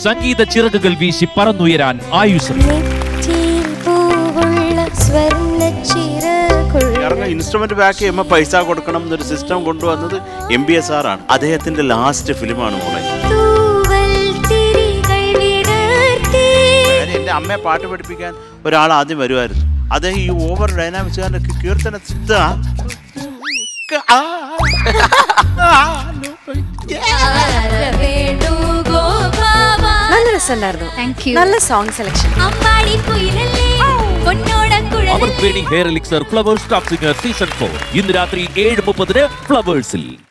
സംഗീത ചിറകുകൾ വീശി പറന്നുയരാൻ ആയുസ് നെറ്റിയിൽ പൂവുള്ള സ്വർണ്ണച്ചിറകുള്ള കാരണം ഇൻസ്ട്രുമെന്റ് ബാക്ക് ചെയ്യുമ്പോൾ പൈസ കൊടുക്കണം എന്നൊരു സിസ്റ്റം കൊണ്ടുവന്നത് എം ബി എസ് ആർ ആണ് അദ്ദേഹത്തിന്റെ ലാസ്റ്റ് ഫിലിമാണ് മോളെ തൂവൽ തിരികൾ വിടർത്തി കാര്യം എൻ്റെ അമ്മയെ പാട്ട് പഠിപ്പിക്കാൻ ഒരാൾ ആദ്യം വരുമായിരുന്നു അദ്ദേഹം ഈ ഓവർ ഡൈനാമിക്സ് കാരണം കീർത്തന സിദ്ധ നല്ല രസമുണ്ടായിരുന്നു Thank you. നല്ല സോങ് സെലക്ഷൻ അമ്പാടി കുയിലല്ലേ പൊന്നോട അവർ wedding hair elixir Flowers top singer season four ഇന്ന് രാത്രി ഏഴ് മുപ്പതിന് ഫ്ലവേഴ്സിൽ